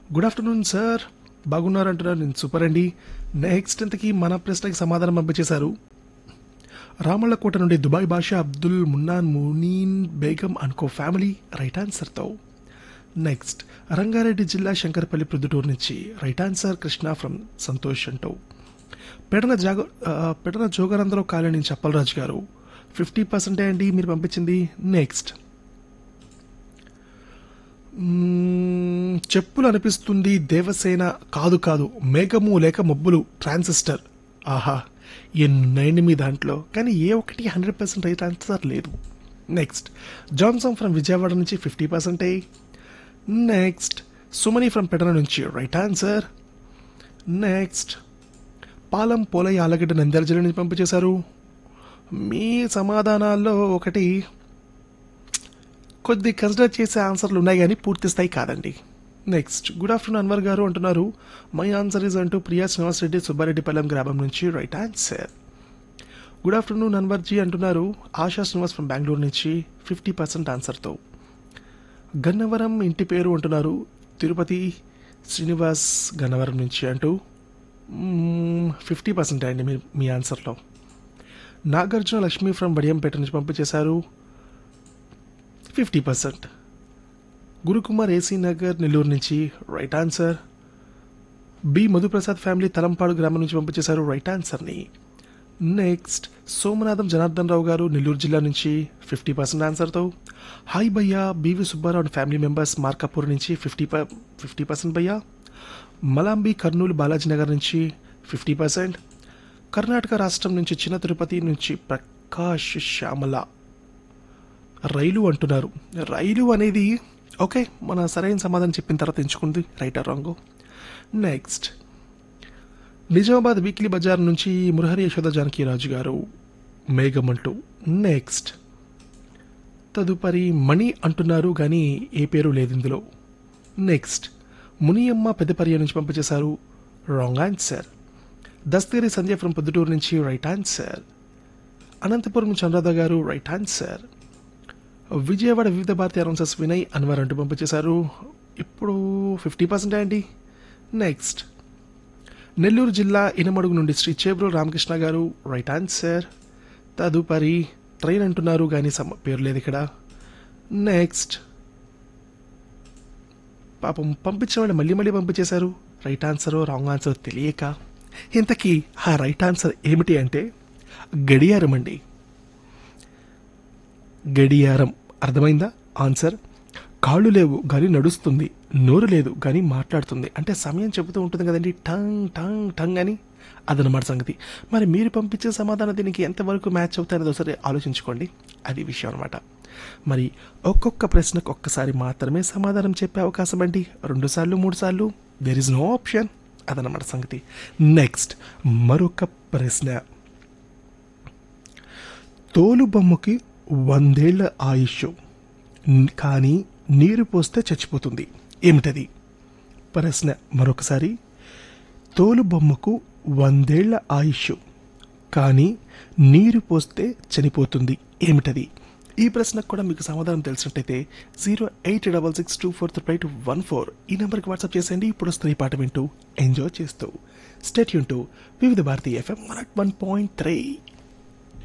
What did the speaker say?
good afternoon sir బాగున్నారంటున్నారు నేను super అండి next ఇంతకీ మన ప్రశ్నకి సమాధానం పంపించేశారు రామళ్ళకోట నుండి దుబాయ్ భాష అబ్దుల్ మున్నాన్ మునీన్ బేగం అనుకో ఫ్యామిలీ రైట్ ఆన్సర్తో నెక్స్ట్ రంగారెడ్డి జిల్లా శంకరపల్లి ప్రొద్దుటూరు నుంచి right answer Krishna from Santosh అంటూ పెడన జాగ ఆ, పెడన జోగానందరావు కాలనీ నుంచి అప్పలరాజు గారు ఫిఫ్టీ పర్సెంటే అండి మీరు పంపించింది నెక్స్ట్ మ్మ్, చెప్పులు అనిపిస్తుంది దేవసేన కాదు కాదు మేఘము లేక మబ్బులు ట్రాన్సిస్టర్ ఆహా ఎన్నైంది మీ దాంట్లో కానీ ఏ ఒక్కటి హండ్రెడ్ పర్సెంట్ రైట్ ఆన్సర్ లేదు నెక్స్ట్ జాన్సన్ ఫ్రమ్ విజయవాడ నుంచి ఫిఫ్టీ పర్సెంటే నెక్స్ట్ సుమని ఫ్రమ్ పెడన నుంచి right answer next Palam Polaiah Allagadda Nandyal జిల్లా నుంచి పంపించేశారు మీ సమాధానాల్లో ఒకటి కొద్ది కన్సిడర్ చేసే ఆన్సర్లు ఉన్నాయి కానీ పూర్తి స్థాయి కాదండి నెక్స్ట్ గుడ్ ఆఫ్టర్నూన్ అన్వర్ గారు అంటున్నారు మై ఆన్సర్ ఇస్ అంటూ ప్రియా శ్రీనివాస్ రెడ్డి సుబ్బారెడ్డిపాలెం గ్రామం నుంచి right answer good afternoon Anwar ji అంటున్నారు ఆశా శ్రీనివాస్ ఫ్రమ్ బెంగళూరు నుంచి ఫిఫ్టీ పర్సెంట్ ఆన్సర్తో గన్నవరం ఇంటి పేరు అంటున్నారు తిరుపతి శ్రీనివాస్ గన్నవరం నుంచి అంటూ ఫిఫ్టీ పర్సెంట్ అండి మీ మీ ఆన్సర్లో నాగార్జున లక్ష్మి ఫ్రమ్ బడియంపేట నుంచి పంపించేశారు fifty percent Gurukumar AC Nagar Nellore నుంచి right answer B Madhuprasad family Talampadu గ్రామం నుంచి పంపించేశారు రైట్ ఆన్సర్ని నెక్స్ట్ సోమనాథం జనార్దన్ రావు గారు నెల్లూరు జిల్లా నుంచి ఫిఫ్టీ పర్సెంట్ ఆన్సర్తో హాయ్ భయ్యా B V Subbarao and family members Markapur నుంచి ఫిఫ్టీ ఫిఫ్టీ పర్సెంట్ భయ్యా మలాంబి కర్నూలు బాలాజీ నగర్ నుంచి ఫిఫ్టీ పర్సెంట్ కర్ణాటక రాష్ట్రం నుంచి చిన్న తిరుపతి నుంచి ప్రకాష్ శ్యామల రైలు అంటున్నారు రైలు అనేది ఓకే మన సరైన సమాధానం చెప్పిన తర్వాత ఎంచుకుంది right or wrong next Nizamabad weekly బజార్ నుంచి మురహరి యశోద జానకిరాజు గారు మేఘం అంటూ నెక్స్ట్ తదుపరి మణి అంటున్నారు కానీ ఏ పేరు లేదు ఇందులో నెక్స్ట్ మునియమ్మ పెద్దపర్య నుంచి పంపించేశారు wrong answer Dastagiri Sandhya from Proddatur నుంచి రైట్ ఆన్సర్ అనంతపురం నుంచి అనురాధ గారు రైట్ ఆన్సర్ విజయవాడ వివిధ భారతి అనౌన్సర్స్ వినయ్ అన్వర్ అంటూ పంపించేశారు ఇప్పుడు ఫిఫ్టీ పర్సెంట్ అండి నెక్స్ట్ నెల్లూరు జిల్లా ఇనమడుగు నుండి శ్రీ చేబ్రు రామకృష్ణ గారు రైట్ ఆన్సర్ తదుపరి ట్రైన్ అంటున్నారు కానీ సమ పేరు లేదు ఇక్కడ నెక్స్ట్ పాపం పంపించిన వాళ్ళు మళ్ళీ మళ్ళీ పంపించేశారు రైట్ ఆన్సర్ రాంగ్ ఆన్సర్ తెలియక ఇంతకీ ఆ రైట్ ఆన్సర్ ఏమిటి అంటే గడియారం అండి గడియారం అర్థమైందా ఆన్సర్ కాళ్ళు లేవు కానీ నడుస్తుంది నోరు లేదు కానీ మాట్లాడుతుంది అంటే సమయం చెబుతూ ఉంటుంది కదండి టంగ్ టంగ్ టంగ్ అని అదనమాట సంగతి మరి మీరు పంపించే సమాధానం దీనికి ఎంతవరకు మ్యాచ్ అవుతాయనేది ఒకసారి ఆలోచించుకోండి అది విషయం అనమాట మరి ఒక్కొక్క ప్రశ్నకు ఒక్కసారి మాత్రమే సమాధానం చెప్పే అవకాశం అండి రెండు సార్లు మూడు సార్లు దెర్ ఇస్ నో ఆప్షన్ అదనమాట సంగతి నెక్స్ట్ మరొక ప్రశ్న తోలుబొమ్మకి వందేళ్ల ఆయుష్ న్- కానీ నీరు పోస్తే చచ్చిపోతుంది ఏమిటది ప్రశ్న మరొకసారి తోలుబొమ్మకు వందేళ్ల ఆయుష్ కానీ నీరు పోస్తే చనిపోతుంది ఏమిటది ఈ ప్రశ్నకు కూడా మీకు సమాధానం తెలిసినట్టయితే zero eight double six two four three two one four ఈ నెంబర్కి వాట్సాప్ చేసేయండి ఇప్పుడు వస్తున్న ఈ పాట వింటూ ఎంజాయ్ చేస్తూ స్టేట్ యూన్ టు Vividh Bharati FM one one point three